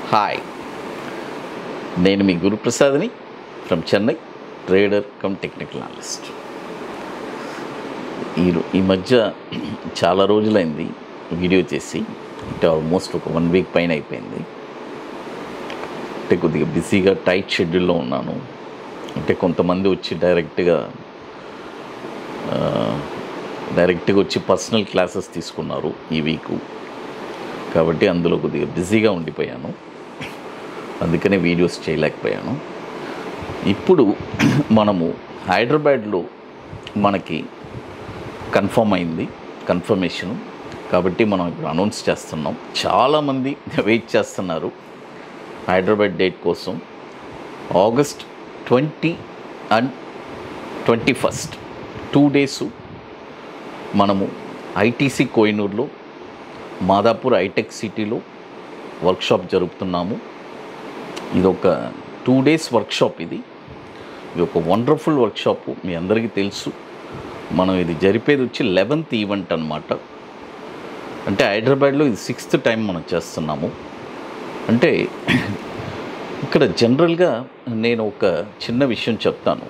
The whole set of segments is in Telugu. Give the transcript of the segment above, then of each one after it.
హాయ్ నేను మీ గురుప్రసాద్ని from Chennai trader cum technical analyst ఈ రో- ఈ మధ్య చాలా రోజులైంది వీడియో చేసి అంటే ఆల్మోస్ట్ ఒక వన్ వీక్ పైన అయిపోయింది అంటే కొద్దిగా బిజీగా టైట్ షెడ్యూల్లో ఉన్నాను అంటే కొంతమంది వచ్చి డైరెక్ట్గా ఆ, డైరెక్ట్గా వచ్చి పర్సనల్ క్లాసెస్ తీసుకున్నారు ఈ వీకు కాబట్టి అందులో కొద్దిగా బిజీగా ఉండిపోయాను అందుకనే వీడియోస్ చేయలేకపోయాను ఇప్పుడు మనము హైదరాబాద్లో మనకి కన్ఫర్మ్ అయింది కన్ఫర్మేషను కాబట్టి మనం ఇప్పుడు అనౌన్స్ చేస్తున్నాం చాలామంది వెయిట్ చేస్తున్నారు హైదరాబాద్ డేట్ కోసం August twenty and twenty first two days మనము ఐటీసీ కోహినూర్లో మాదాపూర్ హైటెక్ సిటీలో వర్క్షాప్ జరుపుతున్నాము ఇది ఒక టూ డేస్ వర్క్షాప్ ఇది ఇది ఒక వండర్ఫుల్ వర్క్షాప్ మీ అందరికీ తెలుసు మనం ఇది జరిపేది వచ్చి లెవెన్త్ ఈవెంట్ అనమాట అంటే హైదరాబాద్లో ఇది సిక్స్త్ టైం మనం చేస్తున్నాము అంటే ఇక్కడ జనరల్గా నేను ఒక చిన్న విషయం చెప్తాను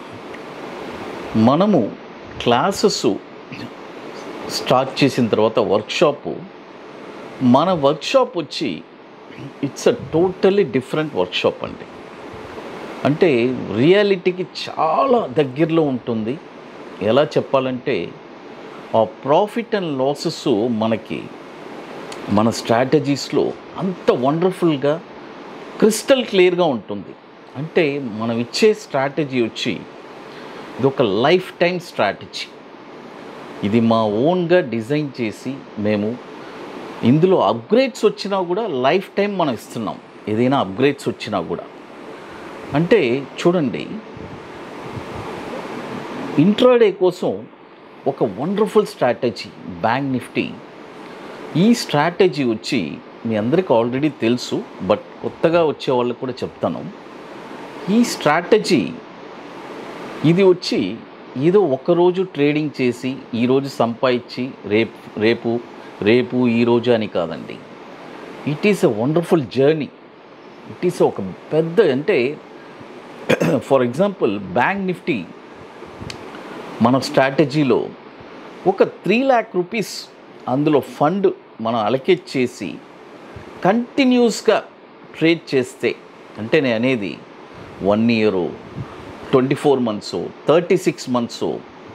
మనము క్లాసెస్ స్టార్ట్ చేసిన తర్వాత వర్క్షాపు మన వర్క్షాప్ వచ్చి it's a totally different workshop అండి అంటే రియాలిటీకి చాలా దగ్గరలో ఉంటుంది ఎలా చెప్పాలంటే ఆ ప్రాఫిట్ అండ్ లాసెస్ మనకి మన స్ట్రాటజీస్లో అంత వండర్ఫుల్గా క్రిస్టల్ క్లియర్గా ఉంటుంది అంటే మనం ఇచ్చే స్ట్రాటజీ వచ్చి ఇది ఒక లైఫ్ టైం స్ట్రాటజీ ఇది మా ఓన్గా డిజైన్ చేసి మేము ఇందులో అప్గ్రేడ్స్ వచ్చినా కూడా లైఫ్ టైం మనం ఇస్తున్నాం ఏదైనా అప్గ్రేడ్స్ వచ్చినా కూడా అంటే చూడండి ఇంట్రాడే కోసం ఒక వండర్ఫుల్ స్ట్రాటజీ బ్యాంక్ నిఫ్టీ ఈ స్ట్రాటజీ వచ్చి మీ అందరికీ ఆల్రెడీ తెలుసు బట్ కొత్తగా వచ్చే వాళ్ళకి కూడా చెప్తాను ఈ స్ట్రాటజీ ఇది వచ్చి ఏదో ఒకరోజు ట్రేడింగ్ చేసి ఈరోజు సంపాదించి రేపు రేపు రేపు ఈరోజు అని కాదండి it is a wonderful journey it is ఒక పెద్ద అంటే ఫర్ ఎగ్జాంపుల్ బ్యాంక్ నిఫ్టీ మన స్ట్రాటజీలో ఒక త్రీ ల్యాక్ రూపీస్ అందులో ఫండ్ మనం అలకేట్ చేసి కంటిన్యూస్గా ట్రేడ్ చేస్తే అంటే నేను అనేది one year twenty four months thirty six months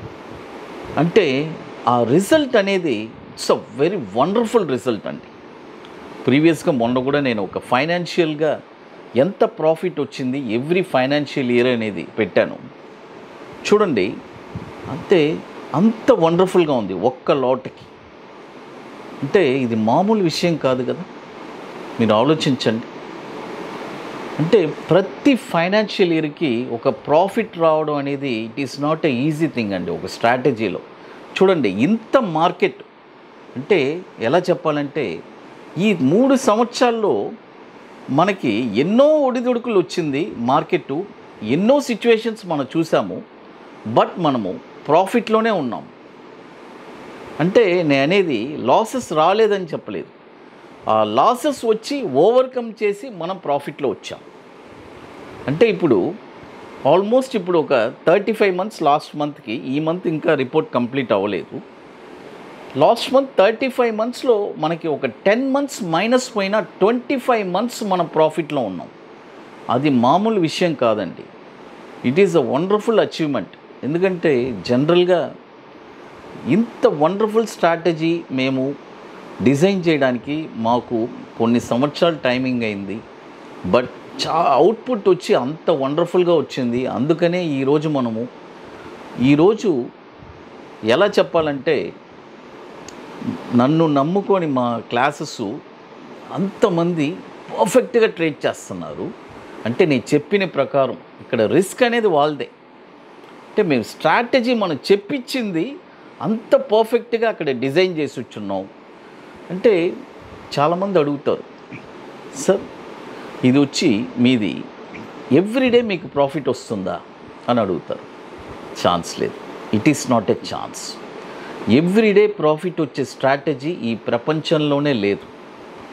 అంటే ఆ రిజల్ట్ అనేది it's a very wonderful result అండి ప్రీవియస్గా మొన్న కూడా నేను ఒక ఫైనాన్షియల్గా ఎంత ప్రాఫిట్ వచ్చింది ఎవ్రీ ఫైనాన్షియల్ ఇయర్ అనేది పెట్టాను చూడండి అంతే అంత వండర్ఫుల్గా ఉంది ఒక్క లాట్కి అంటే ఇది మామూలు విషయం కాదు కదా మీరు ఆలోచించండి అంటే ప్రతి ఫైనాన్షియల్ ఇయర్కి ఒక ప్రాఫిట్ రావడం అనేది it is not a easy thing అండి ఒక స్ట్రాటజీలో చూడండి ఇంత మార్కెట్ అంటే ఎలా చెప్పాలంటే ఈ మూడు సంవత్సరాల్లో మనకి ఎన్నో ఒడిదుడుకులు వచ్చింది మార్కెట్ ఎన్నో సిచ్యువేషన్స్ మనం చూసాము బట్ మనము ప్రాఫిట్లోనే ఉన్నాం అంటే నేను అనేది లాసెస్ రాలేదని చెప్పలేదు ఆ లాసెస్ వచ్చి ఓవర్కమ్ చేసి మనం ప్రాఫిట్లో వచ్చాం అంటే ఇప్పుడు ఆల్మోస్ట్ ఇప్పుడు ఒక థర్టీ ఫైవ్ మంత్స్ లాస్ట్ మంత్కి ఈ మంత్ ఇంకా రిపోర్ట్ కంప్లీట్ అవ్వలేదు లాస్ట్ మంత్ థర్టీ ఫైవ్ మంత్స్లో మనకి ఒక టెన్ మంత్స్ మైనస్ పోయినా ట్వంటీ ఫైవ్ మంత్స్ మనం ప్రాఫిట్లో ఉన్నాం అది మామూలు విషయం కాదండి it is a wonderful achievement ఎందుకంటే జనరల్గా ఇంత వండర్ఫుల్ స్ట్రాటజీ మేము డిజైన్ చేయడానికి మాకు కొన్ని సంవత్సరాలు టైమింగ్ అయింది బట్ చా అవుట్పుట్ వచ్చి అంత వండర్ఫుల్గా వచ్చింది అందుకనే ఈరోజు మనము ఈరోజు ఎలా చెప్పాలంటే నన్ను నమ్ముకొని మా క్లాసెస్ అంతమంది పర్ఫెక్ట్గా ట్రేడ్ చేస్తున్నారు అంటే నేను చెప్పిన ప్రకారం ఇక్కడ రిస్క్ అనేది వాళ్ళదే అంటే మేము స్ట్రాటజీ మనం చెప్పించింది అంత పర్ఫెక్ట్గా అక్కడ డిజైన్ చేసి వచ్చున్నాం అంటే చాలామంది అడుగుతారు సార్ ఇది వచ్చి మీది ఎవ్రీడే మీకు ప్రాఫిట్ వస్తుందా అని అడుగుతారు ఛాన్స్ లేదు it is not a chance everyday profit వచ్చే స్ట్రాటజీ ఈ ప్రపంచంలోనే లేదు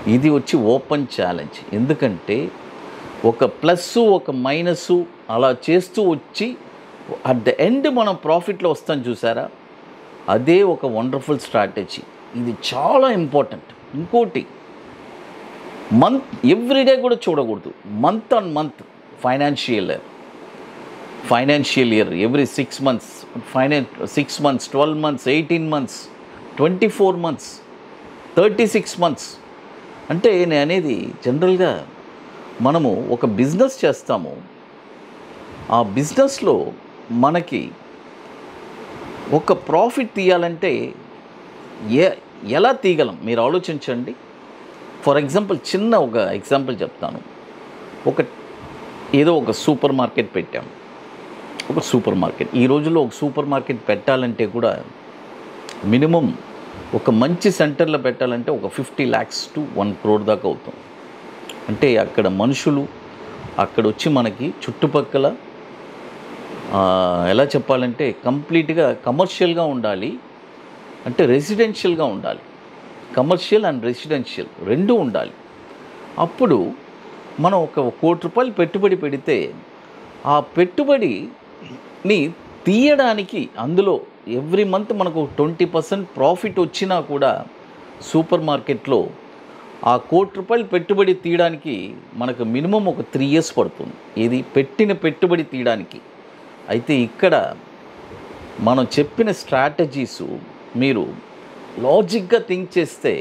ఇది వచ్చి ఓపెన్ ఛాలెంజ్ ఎందుకంటే ఒక ప్లస్ ఒక మైనస్ అలా చేస్తూ వచ్చి అట్ ద ఎండ్ మనం ప్రాఫిట్లో వస్తాం చూసారా అదే ఒక వండర్ఫుల్ స్ట్రాటజీ ఇది చాలా ఇంపార్టెంట్ ఇంకోటి మంత్ ఎవ్రీడే కూడా చూడకూడదు month on month financial year financial year every six months ఫైనాన్ six months twelve months eighteen months twenty four months thirty six months అంటే నేను అనేది జనరల్గా మనము ఒక బిజినెస్ చేస్తాము ఆ బిజినెస్లో మనకి ఒక ప్రాఫిట్ తీయాలంటే ఏ ఎలా తీయగలం మీరు ఆలోచించండి ఫర్ ఎగ్జాంపుల్ చిన్న ఒక ఎగ్జాంపుల్ చెప్తాను ఒక ఏదో ఒక సూపర్ మార్కెట్ పెట్టాం ఒక సూపర్ మార్కెట్ ఈ రోజుల్లో ఒక సూపర్ మార్కెట్ పెట్టాలంటే కూడా మినిమం ఒక మంచి సెంటర్లో పెట్టాలంటే ఒక fifty lakhs to one crore దాకా అవుతుంది అంటే అక్కడ మనుషులు అక్కడ వచ్చి మనకి చుట్టుపక్కల ఆ, ఎలా చెప్పాలంటే కంప్లీట్గా కమర్షియల్గా ఉండాలి అంటే రెసిడెన్షియల్గా ఉండాలి కమర్షియల్ అండ్ రెసిడెన్షియల్ రెండూ ఉండాలి అప్పుడు మనం ఒక కోటి రూపాయలు పెట్టుబడి పెడితే ఆ పెట్టుబడిని తీయడానికి అందులో ఎవ్రీ మంత్ మనకు ట్వంటీ పర్సెంట్ ప్రాఫిట్ వచ్చినా కూడా సూపర్ మార్కెట్లో ఆ కోటి రూపాయలు పెట్టుబడి తీయడానికి మనకు మినిమం ఒక త్రీ ఇయర్స్ పడుతుంది ఇది పెట్టిన పెట్టుబడి తీయడానికి అయితే ఇక్కడ మనం చెప్పిన స్ట్రాటజీస్ మీరు లాజిక్గా థింక్ చేస్తే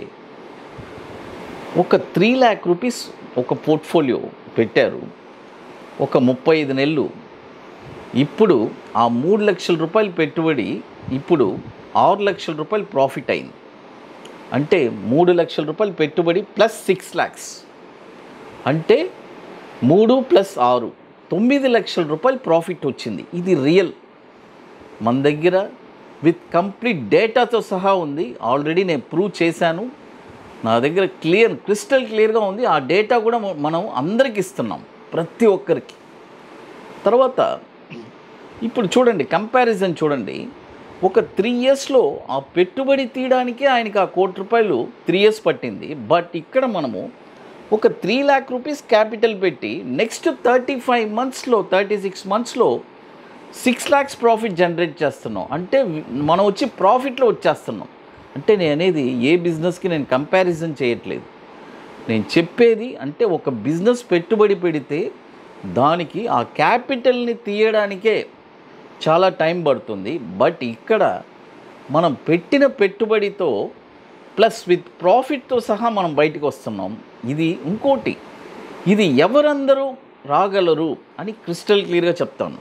ఒక త్రీ ల్యాక్ రూపీస్ ఒక పోర్ట్ఫోలియో పెట్టారు ఒక ముప్పై ఐదు నెలలు ఇప్పుడు ఆ మూడు లక్షల రూపాయలు పెట్టుబడి ఇప్పుడు ఆరు లక్షల రూపాయలు ప్రాఫిట్ అయింది అంటే మూడు లక్షల రూపాయలు పెట్టుబడి ప్లస్ సిక్స్ ల్యాక్స్ అంటే మూడు ప్లస్ ఆరు తొమ్మిది లక్షల రూపాయలు ప్రాఫిట్ వచ్చింది ఇది రియల్ మన దగ్గర విత్ కంప్లీట్ డేటాతో సహా ఉంది ఆల్రెడీ నేను ప్రూవ్ చేశాను నా దగ్గర క్లియర్ క్రిస్టల్ క్లియర్గా ఉంది ఆ డేటా కూడా మ- మనం అందరికి ఇస్తున్నాం ప్రతి ఒక్కరికి తర్వాత ఇప్పుడు చూడండి కంపారిజన్ చూడండి ఒక త్రీ ఇయర్స్లో ఆ పెట్టుబడి తీయడానికే ఆయనకి ఆ కోటి రూపాయలు త్రీ ఇయర్స్ పట్టింది బట్ ఇక్కడ మనము ఒక త్రీ ల్యాక్ రూపీస్ క్యాపిటల్ పెట్టి నెక్స్ట్ థర్టీ ఫైవ్ మంత్స్లో థర్టీ సిక్స్ మంత్స్లో సిక్స్ ల్యాక్స్ ప్రాఫిట్ జనరేట్ చేస్తున్నాం అంటే వి- మనం వచ్చి ప్రాఫిట్లో వచ్చేస్తున్నాం అంటే నేను అనేది ఏ బిజినెస్కి నేను కంపారిజన్ చేయట్లేదు నేను చెప్పేది అంటే ఒక బిజినెస్ పెట్టుబడి పెడితే దానికి ఆ క్యాపిటల్ని తీయడానికే చాలా టైం పడుతుంది బట్ ఇక్కడ మనం పెట్టిన పెట్టుబడితో ప్లస్ విత్ ప్రాఫిట్తో సహా మనం బయటకు వస్తున్నాం ఇది ఇంకోటి ఇది ఎవరందరూ రాగలరు అని క్రిస్టల్ క్లియర్గా చెప్తాను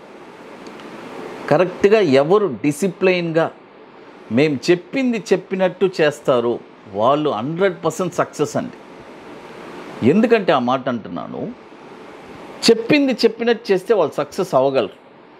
కరెక్ట్గా ఎవరు డిసిప్లైన్గా మేము చెప్పింది చెప్పినట్టు చేస్తారో వాళ్ళు హండ్రెడ్ పర్సెంట్ సక్సెస్ అండి ఎందుకంటే ఆ మాట అంటున్నాను చెప్పింది చెప్పినట్టు చేస్తే వాళ్ళు సక్సెస్ అవ్వగలరు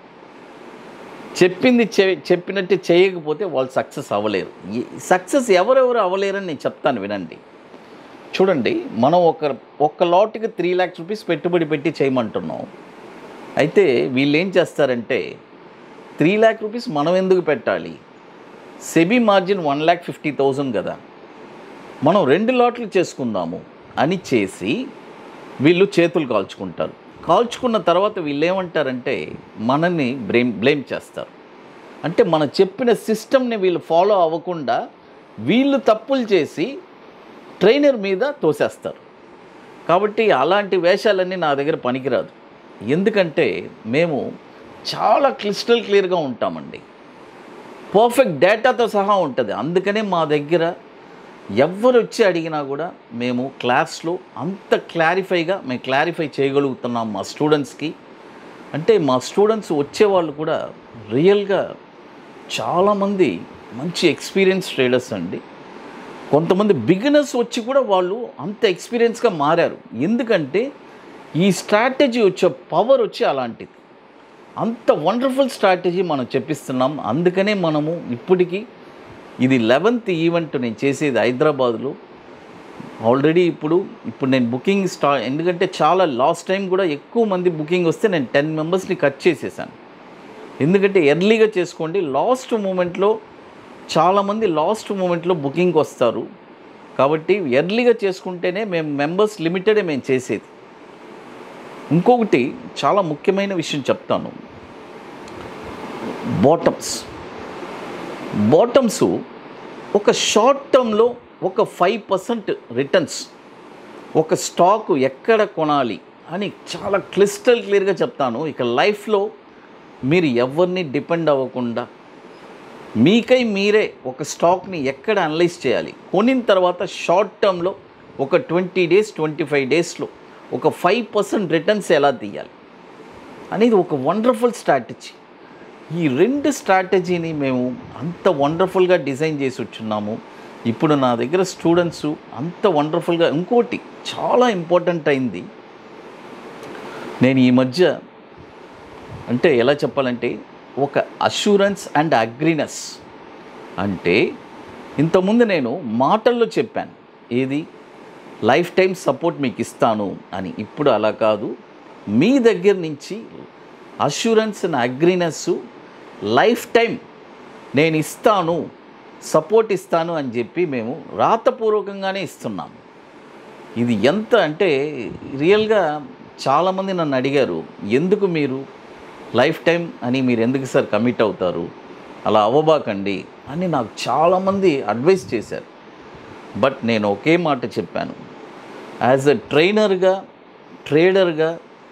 చెప్పింది చె- చెప్పినట్టు చేయకపోతే వాళ్ళు సక్సెస్ అవ్వలేరు సక్సెస్ ఎవరెవరు అవ్వలేరని నేను చెప్తాను వినండి చూడండి మనం ఒక ఒక్క లాట్కి త్రీ ల్యాక్స్ రూపీస్ పెట్టుబడి పెట్టి చేయమంటున్నాం అయితే వీళ్ళు ఏం చేస్తారంటే త్రీ ల్యాక్ రూపీస్ మనం ఎందుకు పెట్టాలి SEBI margin one lakh fifty thousand కదా మనం రెండు లాట్లు చేసుకుందాము అని చేసి వీళ్ళు చేతులు కాల్చుకుంటారు కాల్చుకున్న తర్వాత వీళ్ళు ఏమంటారంటే మనల్ని బ్లేమ్ బ్లేమ్ చేస్తారు అంటే మనం చెప్పిన సిస్టమ్ని వీళ్ళు ఫాలో అవ్వకుండా వీళ్ళు తప్పులు చేసి ట్రైనర్ మీద తోసేస్తారు కాబట్టి అలాంటి వేషాలన్నీ నా దగ్గర పనికిరాదు ఎందుకంటే మేము చాలా క్లిస్టల్ క్లియర్గా ఉంటామండి పర్ఫెక్ట్ డేటాతో సహా ఉంటుంది అందుకనే మా దగ్గర ఎవరు వచ్చి అడిగినా కూడా మేము క్లాస్లో అంత క్లారిఫైగా మేము క్లారిఫై చేయగలుగుతున్నాం మా స్టూడెంట్స్కి అంటే మా స్టూడెంట్స్ వచ్చేవాళ్ళు కూడా రియల్గా చాలామంది మంచి ఎక్స్పీరియన్స్ ట్రేడర్స్ అండి కొంతమంది బిగినర్స్ వచ్చి కూడా వాళ్ళు అంత ఎక్స్పీరియన్స్గా మారారు ఎందుకంటే ఈ స్ట్రాటజీ వచ్చే పవర్ వచ్చి అలాంటిది అంత వండర్ఫుల్ స్ట్రాటజీ మనం చెప్పిస్తున్నాం అందుకనే మనము ఇప్పటికీ ఇది లెవెన్త్ ఈవెంట్ నేను చేసేది హైదరాబాద్లో ఆల్రెడీ ఇప్పుడు ఇప్పుడు నేను బుకింగ్ స్టా ఎందుకంటే చాలా లాస్ట్ టైం కూడా ఎక్కువ మంది బుకింగ్ వస్తే నేను టెన్ మెంబర్స్ని కట్ చేసేసాను ఎందుకంటే ఎర్లీగా చేసుకోండి లాస్ట్ మూమెంట్లో చాలామంది లాస్ట్ మూమెంట్లో బుకింగ్కి వస్తారు కాబట్టి ఎర్లీగా చేసుకుంటేనే మేము మెంబర్స్ లిమిటెడే మేము చేసేది ఇంకొకటి చాలా ముఖ్యమైన విషయం చెప్తాను బాటమ్స్ బాటమ్స్ ఒక షార్ట్ టర్మ్లో ఒక ఫైవ్ పర్సెంట్ రిటర్న్స్ ఒక స్టాక్ ఎక్కడ కొనాలి అని చాలా క్లిస్టల్ క్లియర్గా చెప్తాను ఇక లైఫ్లో మీరు ఎవరిని డిపెండ్ అవ్వకుండా మీకై మీరే ఒక స్టాక్ని ఎక్కడ అనలైజ్ చేయాలి కొనిన తర్వాత షార్ట్ టర్మ్లో ఒక ట్వంటీ డేస్ ట్వంటీ ఫైవ్ డేస్లో ఒక ఫైవ్ పర్సెంట్ రిటర్న్స్ ఎలా తీయాలి అనేది ఒక వండర్ఫుల్ స్ట్రాటజీ ఈ రెండు స్ట్రాటజీని మేము అంత వండర్ఫుల్గా డిజైన్ చేసి వచ్చున్నాము ఇప్పుడు నా దగ్గర స్టూడెంట్స్ అంత వండర్ఫుల్గా ఇంకోటి చాలా ఇంపార్టెంట్ అయింది నేను ఈ మధ్య అంటే ఎలా చెప్పాలంటే ఒక అష్యూరెన్స్ అండ్ అగ్రీనెస్ అంటే ఇంతకుముందు నేను మాటల్లో చెప్పాను ఏది లైఫ్ టైం సపోర్ట్ మీకు ఇస్తాను అని ఇప్పుడు అలా కాదు మీ దగ్గర నుంచి assurance and agreeness life time నేను ఇస్తాను సపోర్ట్ ఇస్తాను అని చెప్పి మేము రాతపూర్వకంగానే ఇస్తున్నాము ఇది ఎంత అంటే రియల్గా చాలామంది నన్ను అడిగారు ఎందుకు మీరు లైఫ్ టైం అని మీరు ఎందుకు సార్ కమిట్ అవుతారు అలా అవ్వబాకండి అని నాకు చాలామంది అడ్వైస్ చేశారు బట్ నేను ఒకే మాట చెప్పాను యాజ్ అ ట్రైనర్గా ట్రేడర్గా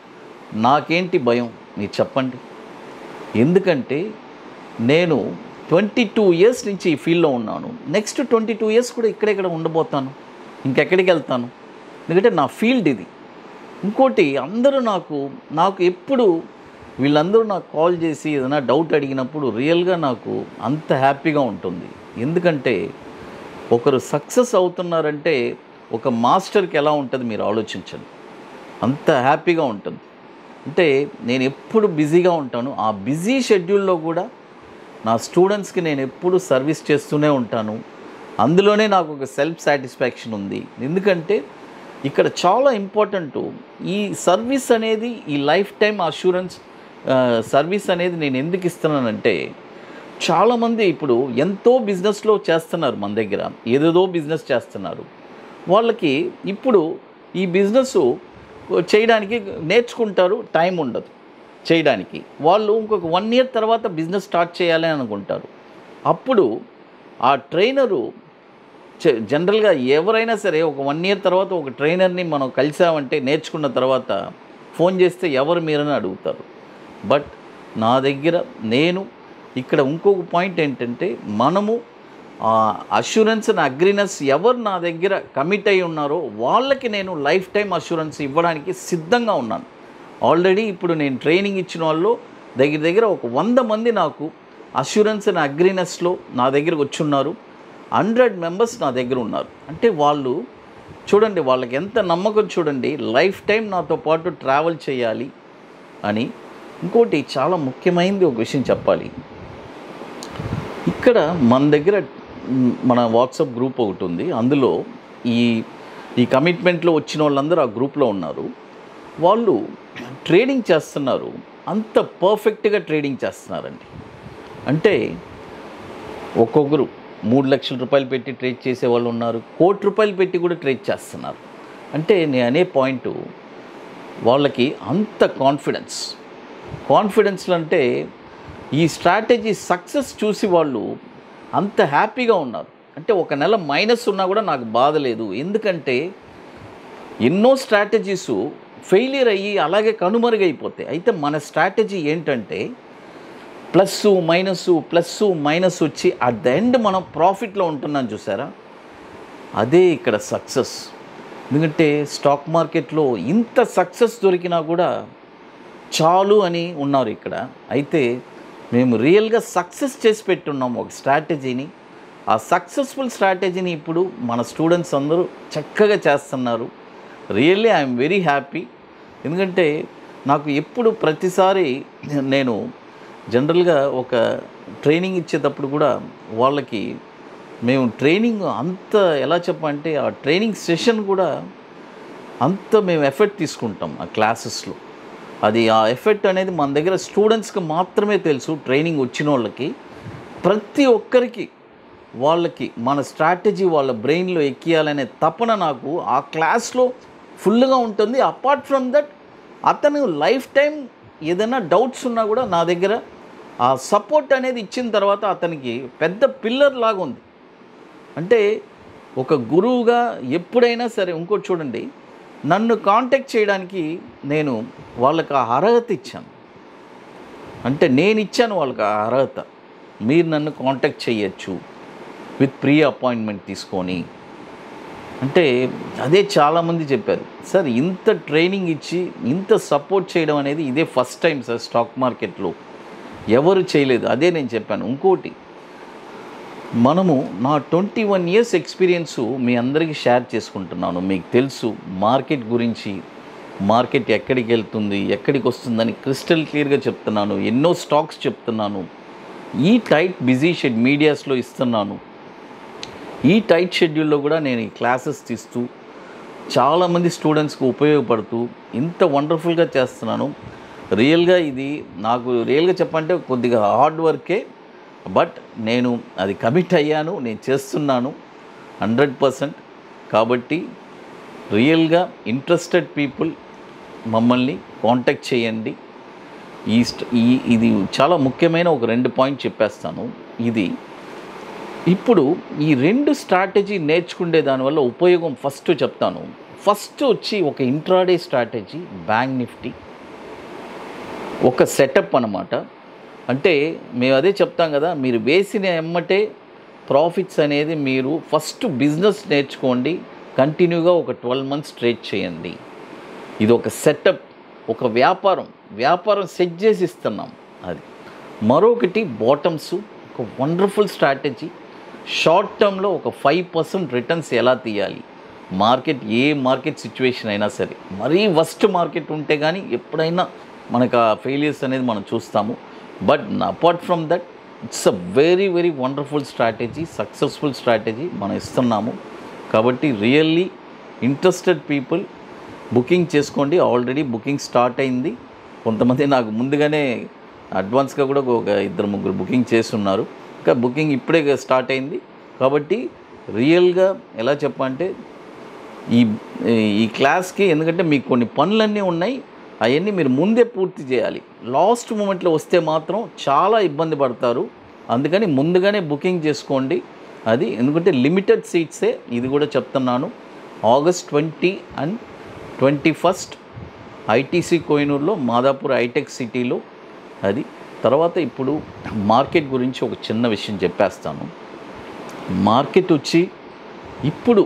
నాకేంటి భయం మీరు చెప్పండి ఎందుకంటే నేను ట్వంటీ టూ ఇయర్స్ నుంచి ఈ ఫీల్డ్లో ఉన్నాను నెక్స్ట్ ట్వంటీ టూ ఇయర్స్ కూడా ఇక్కడెక్కడ ఉండబోతాను ఇంకెక్కడికి వెళ్తాను ఎందుకంటే నా ఫీల్డ్ ఇది ఇంకోటి అందరూ నాకు నాకు ఎప్పుడు వీళ్ళందరూ నాకు కాల్ చేసి ఏదైనా డౌట్ అడిగినప్పుడు రియల్గా నాకు అంత హ్యాపీగా ఉంటుంది ఎందుకంటే ఒకరు సక్సెస్ అవుతున్నారంటే ఒక మాస్టర్కి ఎలా ఉంటుంది మీరు ఆలోచించండి అంత హ్యాపీగా ఉంటుంది అంటే నేను ఎప్పుడు బిజీగా ఉంటాను ఆ బిజీ షెడ్యూల్లో కూడా నా స్టూడెంట్స్కి నేను ఎప్పుడు సర్వీస్ చేస్తూనే ఉంటాను అందులోనే నాకు ఒక సెల్ఫ్ సాటిస్ఫాక్షన్ ఉంది ఎందుకంటే ఇక్కడ చాలా ఇంపార్టెంట్ ఈ సర్వీస్ అనేది ఈ లైఫ్ టైం అష్యూరెన్స్ సర్వీస్ అనేది నేను ఎందుకు ఇస్తున్నానంటే చాలామంది ఇప్పుడు ఎంతో బిజినెస్లో చేస్తున్నారు మన దగ్గర ఏదేదో బిజినెస్ చేస్తున్నారు వాళ్ళకి ఇప్పుడు ఈ బిజినెస్ చేయడానికి నేర్చుకుంటారు టైం ఉండదు చేయడానికి వాళ్ళు ఇంకొక వన్ ఇయర్ తర్వాత బిజినెస్ స్టార్ట్ చేయాలి అని అనుకుంటారు అప్పుడు ఆ ట్రైనరు చె- జనరల్గా ఎవరైనా సరే ఒక వన్ ఇయర్ తర్వాత ఒక ట్రైనర్ని మనం కలిసామంటే నేర్చుకున్న తర్వాత ఫోన్ చేస్తే ఎవరు మీరని అడుగుతారు బట్ నా దగ్గర నేను ఇక్కడ ఇంకొక పాయింట్ ఏంటంటే మనము అష్యూరెన్స్ అండ్ అగ్రీనెస్ ఎవరు నా దగ్గర కమిట్ అయి ఉన్నారో వాళ్ళకి నేను లైఫ్ టైం అష్యూరెన్స్ ఇవ్వడానికి సిద్ధంగా ఉన్నాను ఆల్రెడీ ఇప్పుడు నేను ట్రైనింగ్ ఇచ్చిన వాళ్ళు దగ్గర దగ్గర ఒక వంద మంది నాకు అష్యూరెన్స్ అండ్ అగ్రీనెస్లో నా దగ్గరకు వచ్చి ఉన్నారు హండ్రెడ్ మెంబర్స్ నా దగ్గర ఉన్నారు అంటే వాళ్ళు చూడండి వాళ్ళకి ఎంత నమ్మకం చూడండి లైఫ్ టైం నాతో పాటు ట్రావెల్ చేయాలి అని ఇంకోటి చాలా ముఖ్యమైనది ఒక విషయం చెప్పాలి ఇక్కడ మన దగ్గర మ్, మన వాట్సాప్ గ్రూప్ ఒకటి ఉంది అందులో ఈ ఈ కమిట్మెంట్లో వచ్చిన వాళ్ళందరూ ఆ గ్రూప్లో ఉన్నారు వాళ్ళు ట్రేడింగ్ చేస్తున్నారు అంత పర్ఫెక్ట్గా ట్రేడింగ్ చేస్తున్నారండి అంటే ఒక్కొక్కరు మూడు లక్షల రూపాయలు పెట్టి ట్రేడ్ చేసే వాళ్ళు ఉన్నారు కోటి రూపాయలు పెట్టి కూడా ట్రేడ్ చేస్తున్నారు అంటే నేను అనే పాయింట్ వాళ్ళకి అంత కాన్ఫిడెన్స్ కాన్ఫిడెన్స్లు అంటే ఈ స్ట్రాటజీ సక్సెస్ చూసి వాళ్ళు అంత హ్యాపీగా ఉన్నారు అంటే ఒక నెల మైనస్ ఉన్నా కూడా నాకు బాధ లేదు ఎందుకంటే ఎన్నో స్ట్రాటజీస్ ఫెయిలియర్ అయ్యి అలాగే కనుమరుగైపోతాయి అయితే మన స్ట్రాటజీ ఏంటంటే ప్లస్ మైనస్ ప్లస్ మైనస్ వచ్చి అట్ ద ఎండ్ మనం ప్రాఫిట్లో ఉంటున్నాం చూసారా అదే ఇక్కడ సక్సెస్ ఎందుకంటే స్టాక్ మార్కెట్లో ఇంత సక్సెస్ దొరికినా కూడా చాలు అని ఉన్నారు ఇక్కడ అయితే మేము రియల్గా సక్సెస్ చేసి పెట్టున్నాం ఒక స్ట్రాటజీని ఆ సక్సెస్ఫుల్ స్ట్రాటజీని ఇప్పుడు మన స్టూడెంట్స్ అందరూ చక్కగా చేస్తున్నారు రియల్లీ ఐఎమ్ వెరీ హ్యాపీ ఎందుకంటే నాకు ఎప్పుడు ప్రతిసారి నేను జనరల్గా ఒక ట్రైనింగ్ ఇచ్చేటప్పుడు కూడా వాళ్ళకి మేము ట్రైనింగ్ అంత ఎలా చెప్పంటే ఆ ట్రైనింగ్ సెషన్ కూడా అంత మేము ఎఫర్ట్ తీసుకుంటాం ఆ క్లాసెస్లో అది ఆ ఎఫెక్ట్ అనేది మన దగ్గర స్టూడెంట్స్కి మాత్రమే తెలుసు ట్రైనింగ్ వచ్చిన వాళ్ళకి ప్రతి ఒక్కరికి వాళ్ళకి మన స్ట్రాటజీ వాళ్ళ బ్రెయిన్లో ఎక్కియాలనే తపన నాకు ఆ క్లాస్లో ఫుల్గా ఉంటుంది అపార్ట్ ఫ్రమ్ దట్ అతను లైఫ్ టైం ఏదైనా డౌట్స్ ఉన్నా కూడా నా దగ్గర ఆ సపోర్ట్ అనేది ఇచ్చిన తర్వాత అతనికి పెద్ద పిల్లర్ లాగా ఉంది అంటే ఒక గురువుగా ఎప్పుడైనా సరే ఇంకోటి చూడండి నన్ను కాంటాక్ట్ చేయడానికి నేను వాళ్ళకి ఆ అర్హత ఇచ్చాను అంటే నేను ఇచ్చాను వాళ్ళకి ఆ అర్హత మీరు నన్ను కాంటాక్ట్ చేయొచ్చు విత్ ప్రీ అపాయింట్మెంట్ తీసుకొని అంటే అదే చాలామంది చెప్పారు సార్ ఇంత ట్రైనింగ్ ఇచ్చి ఇంత సపోర్ట్ చేయడం అనేది ఇదే ఫస్ట్ టైం సార్ స్టాక్ మార్కెట్లో ఎవరు చేయలేదు అదే నేను చెప్పాను ఇంకోటి మనము నా ట్వంటీ వన్ ఇయర్స్ ఎక్స్పీరియన్స్ మీ అందరికీ షేర్ చేసుకుంటున్నాను మీకు తెలుసు మార్కెట్ గురించి మార్కెట్ ఎక్కడికి వెళ్తుంది ఎక్కడికి వస్తుందని క్రిస్టల్ క్లియర్గా చెప్తున్నాను ఎన్నో స్టాక్స్ చెప్తున్నాను ఈ టైట్ బిజీ షెడ్ మీడియాస్లో ఇస్తున్నాను ఈ టైట్ షెడ్యూల్లో కూడా నేను ఈ క్లాసెస్ తీస్తూ చాలామంది స్టూడెంట్స్కి ఉపయోగపడుతూ ఇంత వండర్ఫుల్గా చేస్తున్నాను రియల్గా ఇది నాకు రియల్గా చెప్పంటే కొద్దిగా హార్డ్ వర్కే బట్ నేను అది కమిట్ అయ్యాను నేను చేస్తున్నాను హండ్రెడ్ పర్సెంట్ కాబట్టి రియల్గా ఇంట్రెస్టెడ్ పీపుల్ మమ్మల్ని కాంటాక్ట్ చేయండి ఈ స్ట్- ఈ ఇది చాలా ముఖ్యమైన ఒక రెండు పాయింట్ చెప్పేస్తాను ఇది ఇప్పుడు ఈ రెండు స్ట్రాటజీ నేర్చుకునే దానివల్ల ఉపయోగం ఫస్ట్ చెప్తాను ఫస్ట్ వచ్చి ఒక ఇంట్రాడే స్ట్రాటజీ బ్యాంక్ నిఫ్టీ ఒక సెటప్ అన్నమాట అంటే మేము అదే చెప్తాం కదా మీరు వేసిన ఎమ్మటే ప్రాఫిట్స్ అనేది మీరు ఫస్ట్ బిజినెస్ నేర్చుకోండి కంటిన్యూగా ఒక ట్వెల్వ్ మంత్స్ ట్రేడ్ చేయండి ఇది ఒక సెటప్ ఒక వ్యాపారం వ్యాపారం సెట్ చేసి ఇస్తున్నాం అది మరొకటి బాటమ్స్ ఒక వండర్ఫుల్ స్ట్రాటజీ షార్ట్ టర్మ్లో ఒక ఫైవ్ పర్సెంట్ రిటర్న్స్ ఎలా తీయాలి మార్కెట్ ఏ మార్కెట్ సిచ్యువేషన్ అయినా సరే మరీ వర్స్ట్ మార్కెట్ ఉంటే కానీ ఎప్పుడైనా మనకు ఆ ఫెయిలియర్స్ అనేది మనం చూస్తాము but apart from that it's a very very wonderful strategy successful strategy మనం ఇస్తున్నాము కాబట్టి రియల్లీ ఇంట్రెస్టెడ్ పీపుల్ బుకింగ్ చేసుకోండి ఆల్రెడీ బుకింగ్ స్టార్ట్ అయింది కొంతమంది నాకు ముందుగానే అడ్వాన్స్గా కూడా ఒక ఇద్దరు ముగ్గురు బుకింగ్ చేస్తున్నారు ఇంకా బుకింగ్ ఇప్పుడే స్టార్ట్ అయింది కాబట్టి రియల్గా ఎలా చెప్పంటే ఈ ఈ క్లాస్కి ఎందుకంటే మీకు కొన్ని పనులన్నీ ఉన్నాయి అవన్నీ మీరు ముందే పూర్తి చేయాలి లాస్ట్ మూమెంట్లో వస్తే మాత్రం చాలా ఇబ్బంది పడతారు అందుకని ముందుగానే బుకింగ్ చేసుకోండి అది ఎందుకంటే లిమిటెడ్ సీట్సే ఇది కూడా చెప్తున్నాను August twenty and twenty first ITC కోహినూర్లో మాదాపూర్ హైటెక్ సిటీలో అది తర్వాత ఇప్పుడు మార్కెట్ గురించి ఒక చిన్న విషయం చెప్పేస్తాను మార్కెట్ వచ్చి ఇప్పుడు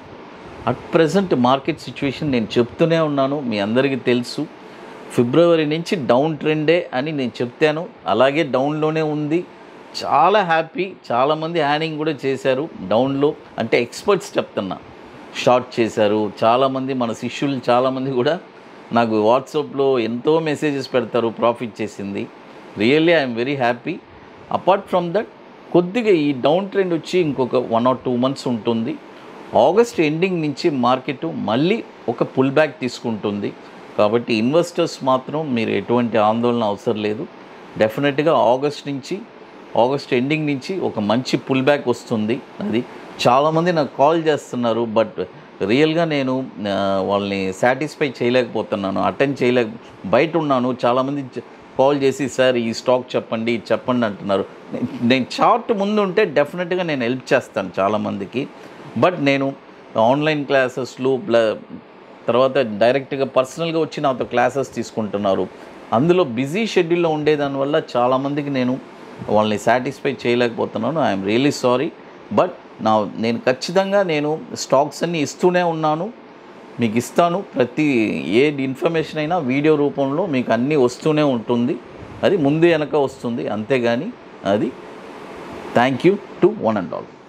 అట్ ప్రజెంట్ మార్కెట్ సిచ్యువేషన్ నేను చెప్తూనే ఉన్నాను మీ అందరికీ తెలుసు ఫిబ్రవరి నుంచి డౌన్ ట్రెండే అని నేను చెప్తాను అలాగే డౌన్లోనే ఉంది చాలా హ్యాపీ చాలామంది హ్యానింగ్ కూడా చేశారు డౌన్లో అంటే ఎక్స్పర్ట్స్ చెప్తున్నా షార్ట్ చేశారు చాలామంది మన శిష్యులు చాలామంది కూడా నాకు వాట్సాప్లో ఎంతో మెసేజెస్ పెడతారు ప్రాఫిట్ చేసింది really I'm very happy apart from that కొద్దిగా ఈ డౌన్ ట్రెండ్ వచ్చి ఇంకొక వన్ ఆర్ టూ మంత్స్ ఉంటుంది ఆగస్ట్ ఎండింగ్ నుంచి మార్కెట్ మళ్ళీ ఒక పుల్ బ్యాక్ తీసుకుంటుంది కాబట్టి ఇన్వెస్టర్స్ మాత్రం మీరు ఎటువంటి ఆందోళన అవసరం లేదు డెఫినెట్గా ఆగస్ట్ నుంచి ఆగస్ట్ ఎండింగ్ నుంచి ఒక మంచి పుల్ బ్యాక్ వస్తుంది అది చాలామంది నాకు కాల్ చేస్తున్నారు బట్ రియల్గా నేను ఆ, వాళ్ళని సాటిస్ఫై చేయలేకపోతున్నాను అటెండ్ చేయలేక బయట ఉన్నాను చాలామంది చ- కాల్ చేసి సార్ ఈ స్టాక్ చెప్పండి ఇది చెప్పండి అంటున్నారు నే- నేను చార్ట్ ముందు ఉంటే డెఫినెట్గా నేను హెల్ప్ చేస్తాను చాలామందికి బట్ నేను ఆన్లైన్ క్లాసెస్లు బ్ల తర్వాత డైరెక్ట్గా పర్సనల్గా వచ్చి నాతో క్లాసెస్ తీసుకుంటున్నారు అందులో బిజీ షెడ్యూల్లో ఉండేదానివల్ల చాలామందికి నేను వాళ్ళని సాటిస్ఫై చేయలేకపోతున్నాను ఐఎమ్ రియలీ సారీ బట్ నా నేను ఖచ్చితంగా నేను స్టాక్స్ అన్నీ ఇస్తూనే ఉన్నాను మీకు ఇస్తాను ప్రతి ఏ ఇన్ఫర్మేషన్ అయినా వీడియో రూపంలో మీకు అన్నీ వస్తూనే ఉంటుంది అది ముందు వెనక వస్తుంది అంతేగాని అది thank you to one and all